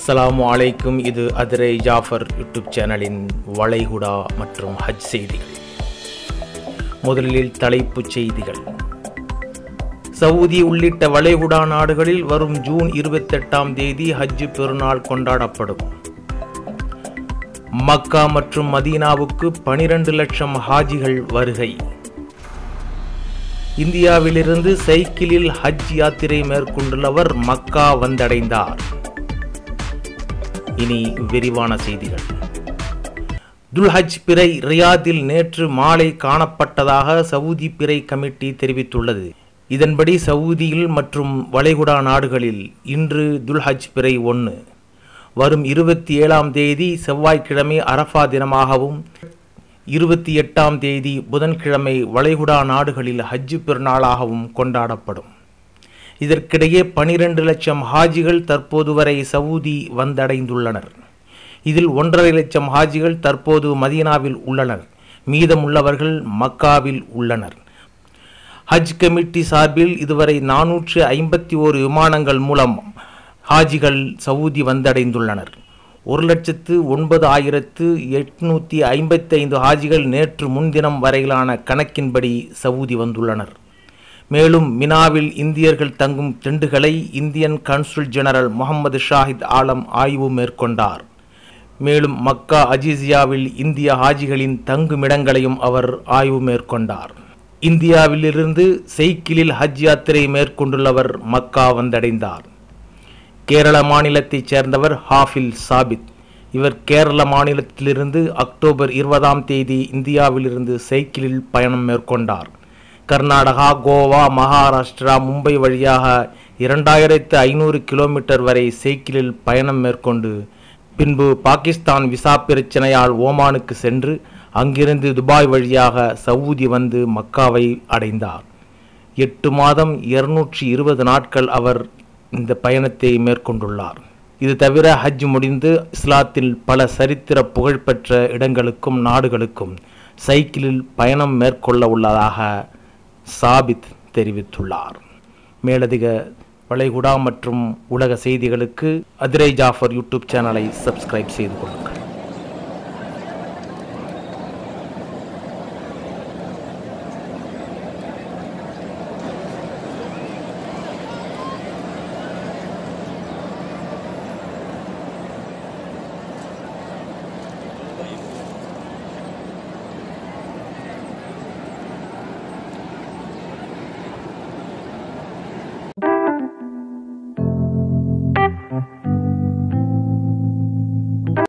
அஸ்ஸலாமு அலைக்கும் இது அதிரை ஜாஃபர் யூடியூப் சேனலின் வளைகுடா மற்றும் ஹஜ் செய்திகள் முதலில் தலைப்புச் செய்திகள் சவுதி உள்ளிட்ட வளைகுடா நாடுகளில் வரும் ஜூன் இருபத்தெட்டாம் தேதி ஹஜ் பெருநாள் கொண்டாடப்படும் மக்கா மற்றும் மதீனாவுக்கு பனிரெண்டு லட்சம் ஹாஜிகள் வருகை இந்தியாவிலிருந்து சைக்கிளில் ஹஜ் யாத்திரை மேற்கொண்டுள்ளவர் மக்கா வந்தடைந்தார் இனி விரிவான செய்திகள் துல்ஹஜ் பிறை ரியாதில் நேற்று மாலை காணப்பட்டதாக சவுதி பிறை கமிட்டி தெரிவித்துள்ளது இதன்படி சவுதியில் மற்றும் வளைகுடா நாடுகளில் இன்று துல்ஹஜ் பிறை ஒன்று வரும் இருபத்தி ஏழாம் தேதி செவ்வாய்க்கிழமை அரஃபா தினமாகவும் இருபத்தி எட்டாம் தேதி புதன்கிழமை வளைகுடா நாடுகளில் ஹஜ்ஜு பெருநாளாகவும் கொண்டாடப்படும் இதற்கிடையே பனிரெண்டு லட்சம் ஹாஜிகள் தற்போது வரை சவுதி வந்தடைந்துள்ளனர் இதில் ஒன்றரை லட்சம் ஹாஜிகள் தற்போது மதீனாவில் உள்ளனர் மீதமுள்ளவர்கள் மக்காவில் உள்ளனர் ஹஜ் கமிட்டி சார்பில் இதுவரை நானூற்று ஐம்பத்தி ஓரு விமானங்கள் மூலம் ஹாஜிகள் சவுதி வந்தடைந்துள்ளனர் ஒரு லட்சத்து ஒன்பது ஆயிரத்து எட்நூற்றி ஐம்பத்தைந்து ஹாஜிகள் நேற்று முன்தினம் வரையிலான கணக்கின்படி சவுதி வந்துள்ளனர் மேலும் மினாவில் இந்தியர்கள் தங்கும் டெண்டுகளை Indian consul general Mohammed Shahid Alam ஆய்வு மேற்கொண்டார் மேலும் மக்கா அஜிசியாவில் இந்திய ஹாஜிகளின் தங்குமிடங்களையும் அவர் ஆய்வு மேற்கொண்டார் இந்தியாவிலிருந்து சைக்கிளில் ஹஜ் யாத்திரை மேற்கொண்டுள்ளவர் மக்கா வந்தடைந்தார் கேரள மாநிலத்தைச் சேர்ந்தவர் ஹாஃபில் சாபித் இவர் கேரள மாநிலத்திலிருந்து அக்டோபர் இருபதாம் தேதி இந்தியாவிலிருந்து சைக்கிளில் பயணம் மேற்கொண்டார் கர்நாடகா கோவா மகாராஷ்டிரா மும்பை வழியாக இரண்டாயிரத்து ஐநூறு கிலோமீட்டர் வரை சைக்கிளில் பயணம் மேற்கொண்டு பின்பு பாகிஸ்தான் விசா பிரச்சனையால் ஓமானுக்கு சென்று அங்கிருந்து துபாய் வழியாக சவுதி வந்து மக்காவை அடைந்தார் எட்டு மாதம் இருநூற்றி இருபது நாட்கள் அவர் இந்த பயணத்தை மேற்கொண்டுள்ளார் இது தவிர ஹஜ் முடிந்து இஸ்லாத்தில் பல சரித்திர புகழ்பெற்ற இடங்களுக்கும் நாடுகளுக்கும் சைக்கிளில் பயணம் மேற்கொள்ள உள்ளதாக சாபித் தெரிவித்துள்ளார் மேலதிக வளைகுடா மற்றும் உலக செய்திகளுக்கு அதிரை ஜாஃபர் யூடியூப் சேனலை சப்ஸ்கிரைப் செய்து கொள்ளுங்கள்